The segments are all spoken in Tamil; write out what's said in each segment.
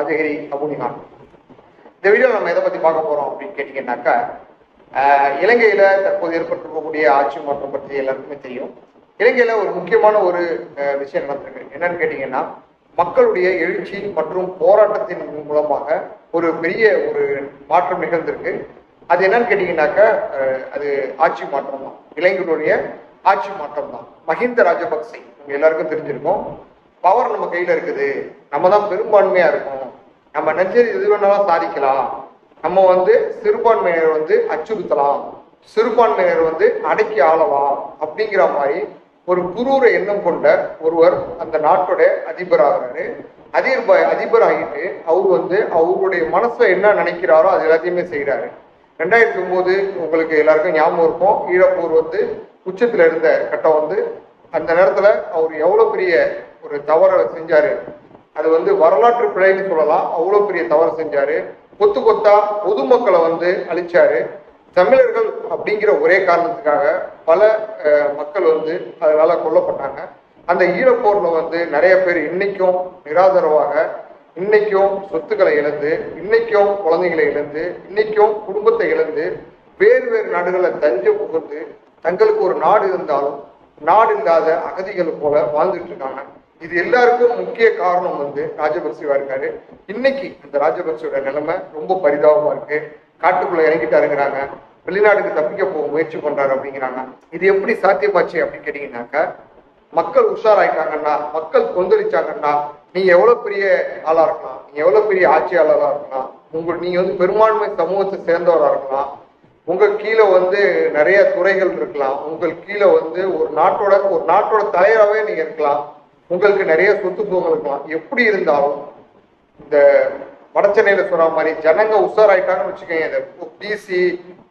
ராஜகிரி அபுனிகான் இந்த வீடியோவில் நம்ம எதை பற்றி பார்க்க போகிறோம் அப்படின்னு கேட்டிங்கன்னாக்கா ஆஹ், இலங்கையில தற்போது ஏற்பட்டிருக்கக்கூடிய ஆட்சி மாற்றம் பற்றி எல்லாருக்குமே தெரியும் இலங்கையில ஒரு முக்கியமான ஒரு ஆஹ், விஷயம் நடந்திருக்கு என்னன்னு கேட்டிங்கன்னா மக்களுடைய எழுச்சி மற்றும் போராட்டத்தின் மூலமாக ஒரு பெரிய ஒரு மாற்றம் நிகழ்ந்திருக்கு அது என்னன்னு கேட்டிங்கன்னாக்கா ஆஹ், அது ஆட்சி மாற்றம் தான் இலங்கையுடைய ஆட்சி மாற்றம் தான் மஹிந்த ராஜபக்சே உங்க எல்லாருக்கும் தெரிஞ்சிருக்கும் பவர் நம்ம கையில இருக்குது நம்ம தான் பெரும்பான்மையா இருக்கோம் நம்ம நினைச்சது எது வேணாலும் சாதிக்கலாம் நம்ம வந்து சிறுபான்மையினர் வந்து அச்சுறுத்தலாம் சிறுபான்மையினர் வந்து அடக்கி ஆளலாம் அப்படிங்கிற மாதிரி ஒரு குரூர எண்ணம் கொண்ட ஒருவர் அந்த நாட்டோட அதிபராகிறாரு அதிபர் அதிபர் ஆகிட்டு அவர் வந்து அவருடைய மனசுல என்ன நினைக்கிறாரோ அது எல்லாத்தையுமே செய்யறாரு ரெண்டாயிரத்தி ஒன்பது உங்களுக்கு எல்லாருக்கும் ஞாபகம் இருக்கும் ஈழப்போர் வந்து உச்சத்துல இருந்த கட்டம் வந்து அந்த நேரத்துல அவர் எவ்வளவு பெரிய ஒரு தவறை செஞ்சாரு அது வந்து வரலாற்று பிழைன்னு சொல்லலாம் அவ்வளவு பெரிய தவறு செஞ்சாரு கொத்து கொத்தா பொதுமக்களை வந்து அழிச்சாரு தமிழர்கள் அப்படிங்கிற ஒரே காரணத்துக்காக பல அஹ், மக்கள் வந்து அதனால கொல்லப்பட்டாங்க அந்த ஈழப்போர்ல வந்து நிறைய பேர் இன்னைக்கும் நிராதரவாக இன்னைக்கும் சொத்துக்களை இழந்து இன்னைக்கும் குழந்தைகளை இழந்து இன்னைக்கும் குடும்பத்தை இழந்து வேறு வேறு நாடுகளில் தஞ்சம் புகுந்து தங்களுக்கு ஒரு நாடு இருந்தாலும் நாடு இல்லாத அகதிகள் போல வாழ்ந்துட்டு இருக்காங்க இது எல்லாருக்கும் முக்கிய காரணம் வந்து ராஜபக்சேவா இருக்காரு இன்னைக்கு இந்த ராஜபக்சேவோட நிலைமை ரொம்ப பரிதாபமா இருக்கு காட்டுக்குள்ள இறங்கிட்டாருங்கிறாங்க வெளிநாட்டுக்கு தப்பிக்க போக முயற்சி பண்றாரு அப்படிங்கிறாங்க இது எப்படி சாத்தியமாச்சு அப்படின்னு கேட்டீங்கன்னாக்கா மக்கள் உஷாராயிட்டாங்கன்னா மக்கள் கொந்தளிச்சாங்கன்னா நீங்க எவ்வளவு பெரிய ஆளா இருக்கலாம் நீங்க எவ்வளவு பெரிய ஆட்சியாளரா இருக்கலாம் உங்க நீங்க வந்து பெரும்பான்மை சமூகத்தை சேர்ந்தவரா இருக்கலாம் உங்க கீழே வந்து நிறைய துறைகள் இருக்கலாம் உங்கள் கீழே வந்து ஒரு நாட்டோட ஒரு நாட்டோட தலைவராகவே நீங்க இருக்கலாம் உங்களுக்கு நிறைய சொத்து சுகங்கள் இருக்கலாம் எப்படி இருந்தாலும் இந்த வடச்சென்னையில சொல்ற மாதிரி ஜனங்க உஷாராயிட்டாங்கன்னு வச்சுக்கோங்க இந்த டிசி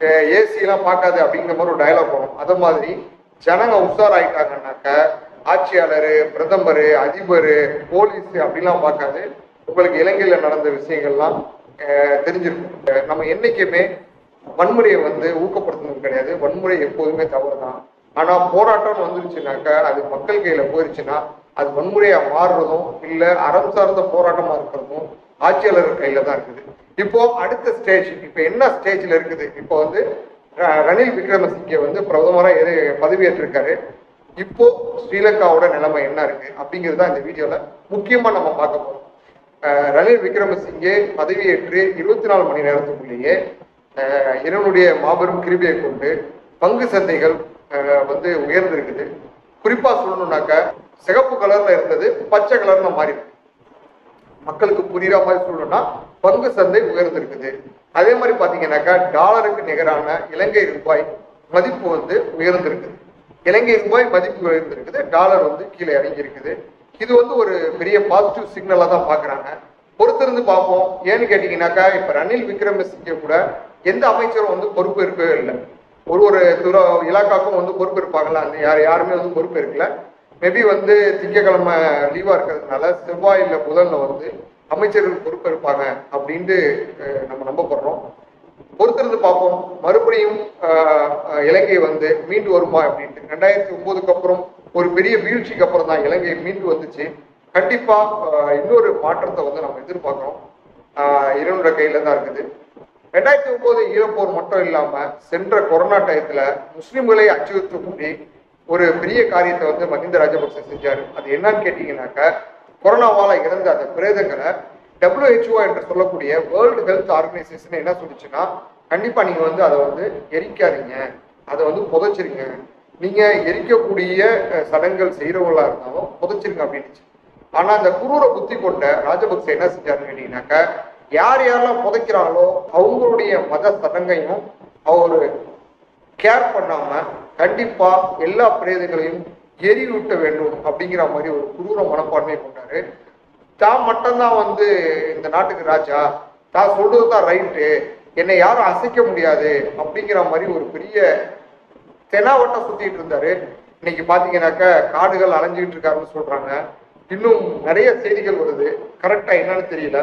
ஏசி எல்லாம் பார்க்காது அப்படிங்கிற மாதிரி ஒரு டயலாக் வரும் அது மாதிரி ஜனங்க உஷாராயிட்டாங்கன்னாக்க ஆட்சியாளர் பிரதமர் அதிபர் போலீஸ் அப்படிலாம் பார்க்காது உங்களுக்கு இலங்கையில நடந்த விஷயங்கள்லாம் அஹ், தெரிஞ்சிருக்கும் அஹ், நம்ம என்னைக்குமே வன்முறையை வந்து ஊக்கப்படுத்துறது கிடையாது வன்முறை எப்போதுமே தவறு தான் ஆனா போராட்டம்னு வந்துருச்சுனாக்கா அது மக்கள் கையில போயிருச்சுன்னா அது வன்முறையா மாறுறதும் இல்ல அறம் சார்ந்த போராட்டமா இருக்கிறதும் ஆட்சியாளர் கையில தான் இருக்குது இப்போ அடுத்த ஸ்டேஜ் இப்போ என்ன ஸ்டேஜ்ல இருக்குது இப்போ வந்து ர- ரணில் விக்ரமசிங்கே வந்து பிரதமரா எது பதவியேற்றிருக்காரு இப்போ ஸ்ரீலங்காவோட நிலைமை என்ன இருக்கு அப்படிங்கிறது தான் இந்த வீடியோல முக்கியமா நம்ம பார்க்க போறோம் அஹ் ரணில் விக்ரமசிங்கே பதவியேற்று இருபத்தி நாலு மணி நேரத்துக்குள்ளேயே அஹ் இறைவனுடைய மாபெரும் கிருபியை கொண்டு பங்கு சந்தைகள் அஹ் வந்து உயர்ந்திருக்குது குறிப்பா சொல்லணும்னாக்க சிகப்பு கலர்ல இருந்தது பச்சை கலர்ல மாறி இருக்கு மக்களுக்கு புரியுற மாதிரி சொல்லணும்னா பங்கு சந்தை உயர்ந்திருக்குது அதே மாதிரி பாத்தீங்கன்னாக்கா டாலருக்கு நிகரான இலங்கை ரூபாய் மதிப்பு வந்து உயர்ந்திருக்குது இலங்கை ரூபாய் மதிப்பு உயர்ந்திருக்குது டாலர் வந்து கீழே இறங்கி இருக்குது இது வந்து ஒரு பெரிய பாசிட்டிவ் சிக்னலா தான் பாக்குறாங்க பொறுத்திருந்து பார்ப்போம் ஏன்னு கேட்டீங்கன்னாக்கா இப்ப ரணில் விக்ரமசிங்கே கூட எந்த அமைச்சரும் வந்து பொறுப்பு இருக்கவே இல்லை ஒரு ஒரு துறை இலாக்காக்கும் வந்து பொறுப்பு இருப்பாங்களா அந்த யார் யாருமே வந்து பொறுப்பு இருக்கல மேபி வந்து திங்கக்கிழமை லீவா இருக்கிறதுனால செவ்வாய் இல்ல புதன்ல வந்து அமைச்சர்கள் பொறுப்பு இருப்பாங்க அப்படின்ட்டு அஹ், நம்ம நம்பப்படுறோம் பொறுத்திருந்து பார்ப்போம் மறுபடியும் ஆஹ், ஆஹ், இலங்கை வந்து மீண்டு வருமா அப்படின்ட்டு ரெண்டாயிரத்தி ஒன்பதுக்கு அப்புறம் ஒரு பெரிய வீழ்ச்சிக்கு அப்புறம் தான் இலங்கை மீண்டு வந்துச்சு கண்டிப்பா ஆஹ், இன்னொரு மாற்றத்தை வந்து நம்ம எதிர்பார்க்கிறோம் ஆஹ், இறைவனோட கையில தான் இருக்குது ரெண்டாயிரத்தி ஒன்பது ஈழப்போர் மட்டும் இல்லாம சென்ற கொரோனா டயத்துல முஸ்லிம்களை அச்சுறுத்தக்கூடிய ஒரு பெரிய காரியத்தை வந்து மஹிந்த ராஜபக்சே செஞ்சாரு அது என்னன்னு கேட்டீங்கன்னாக்க கொரோனாவால இறந்த அந்த பிரேதங்களை WHO என்று சொல்லக்கூடிய வேர்ல்டு ஹெல்த் ஆர்கனைசேஷன் என்ன சொல்லுச்சுன்னா கண்டிப்பா நீங்க வந்து அதை வந்து எரிக்காதீங்க அதை வந்து புதைச்சிருங்க நீங்க எரிக்கக்கூடிய அஹ், சடங்குகள் செய்யறவங்களா இருந்தாலும் புதைச்சிருங்க அப்படின்னுச்சு ஆனா அந்த குரூர புத்தி கொண்ட ராஜபக்சே என்ன செஞ்சாருன்னு கேட்டீங்கன்னாக்க யார் யாரெல்லாம் புதைக்கிறாங்களோ அவங்களுடைய மத சடங்கையும் அவரு கேர் பண்ணாம கண்டிப்பா எல்லா பிரேதங்களையும் எரியூட்ட வேண்டும் அப்படிங்கிற மாதிரி ஒரு குரூர மனப்பான்மையை கொண்டாரு தான் மட்டும்தான் வந்து இந்த நாட்டுக்கு ராஜா தான் சொல்றதுதான் ரைட்டு என்னை யாரும் அசைக்க முடியாது அப்படிங்கிற மாதிரி ஒரு பெரிய தெனாவட்டம் சுத்திட்டு இருந்தாரு இன்னைக்கு பாத்தீங்கன்னாக்க காடுகள் அலைஞ்சுக்கிட்டு இருக்காருன்னு சொல்றாங்க இன்னும் நிறைய செய்திகள் வருது கரெக்டா என்னன்னு தெரியல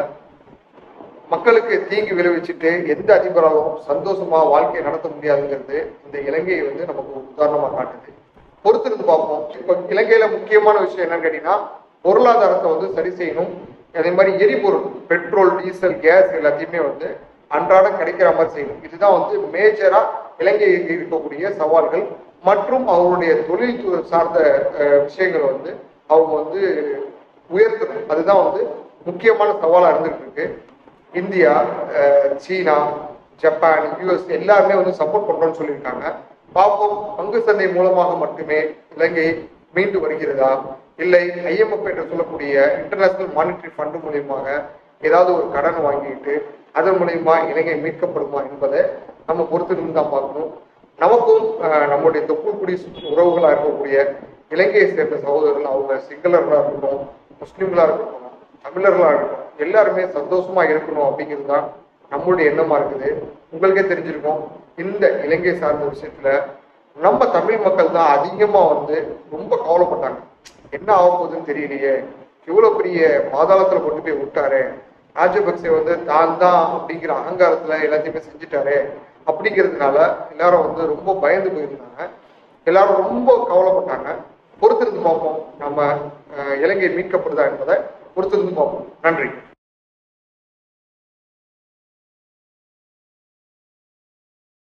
மக்களுக்கு தீங்கு விளைவிச்சுட்டு எந்த அதிபராலும் சந்தோஷமா வாழ்க்கையை நடத்த முடியாதுங்கிறது இந்த இலங்கையை வந்து நமக்கு ஒரு உதாரணமா காட்டுது பொறுத்திருந்து பார்ப்போம் இப்ப இலங்கையில முக்கியமான விஷயம் என்னன்னு கேட்டீங்கன்னா பொருளாதாரத்தை வந்து சரி செய்யணும் அதே மாதிரி எரிபொருள் பெட்ரோல் டீசல் கேஸ் எல்லாத்தையுமே வந்து அன்றாடம் கிடைக்கிற மாதிரி செய்யணும் இதுதான் வந்து மேஜரா இலங்கையில் இருக்கக்கூடிய சவால்கள் மற்றும் அவருடைய தொழில் து- சார்ந்த அஹ், விஷயங்கள் வந்து அவங்க வந்து உயர்த்தணும் அதுதான் வந்து முக்கியமான சவாலா இருந்துட்டு இருக்கு இந்தியா அஹ், சீனா ஜப்பான் யூஎஸ் எல்லாருமே வந்து சப்போர்ட் பண்றோம்னு சொல்லியிருக்காங்க பார்ப்போம் பங்கு சந்தை மூலமாக மட்டுமே இலங்கை மீண்டு வருகிறதா இல்லை ஐஎம்எஃப் என்று சொல்லக்கூடிய இன்டர்நேஷனல் மானிட்டரி ஃபண்ட் மூலியமாக ஏதாவது ஒரு கடன் வாங்கிட்டு அதன் மூலியமா இலங்கை மீட்கப்படுமா என்பதை நம்ம பொறுத்திருந்து தான் பார்க்கணும் நமக்கும் அஹ், நம்முடைய தொப்புக்குடி உறவுகளா இருக்கக்கூடிய இலங்கையை சேர்ந்த சகோதரர்கள் அவங்க சிங்களர்களா இருக்கட்டும் முஸ்லிம்களா இருக்கட்டும் தமிழர்களா இருக்கட்டும் எல்லாருமே சந்தோஷமா இருக்கணும் அப்படிங்கிறது தான் நம்மளுடைய எண்ணமா இருக்குது உங்களுக்கே தெரிஞ்சிருக்கும் இந்த இலங்கை சார்ந்த விஷயத்துல நம்ம தமிழ் மக்கள் தான் அதிகமா வந்து ரொம்ப கவலைப்பட்டாங்க என்ன ஆக போகுதுன்னு தெரியலையே இவ்வளவு பெரிய பாதாளத்துல கொண்டு போய் விட்டாரு ராஜபக்சே வந்து தான் தான் அப்படிங்கிற அகங்காரத்துல எல்லாத்தையுமே செஞ்சுட்டாரு அப்படிங்கிறதுனால எல்லாரும் வந்து ரொம்ப பயந்து போயிருந்தாங்க எல்லாரும் ரொம்ப கவலைப்பட்டாங்க பொறுத்திருந்து பார்ப்போம் நம்ம அஹ், இலங்கை மீட்கப்படுதா என்பதை பொறுத்திருந்து பார்ப்போம் நன்றி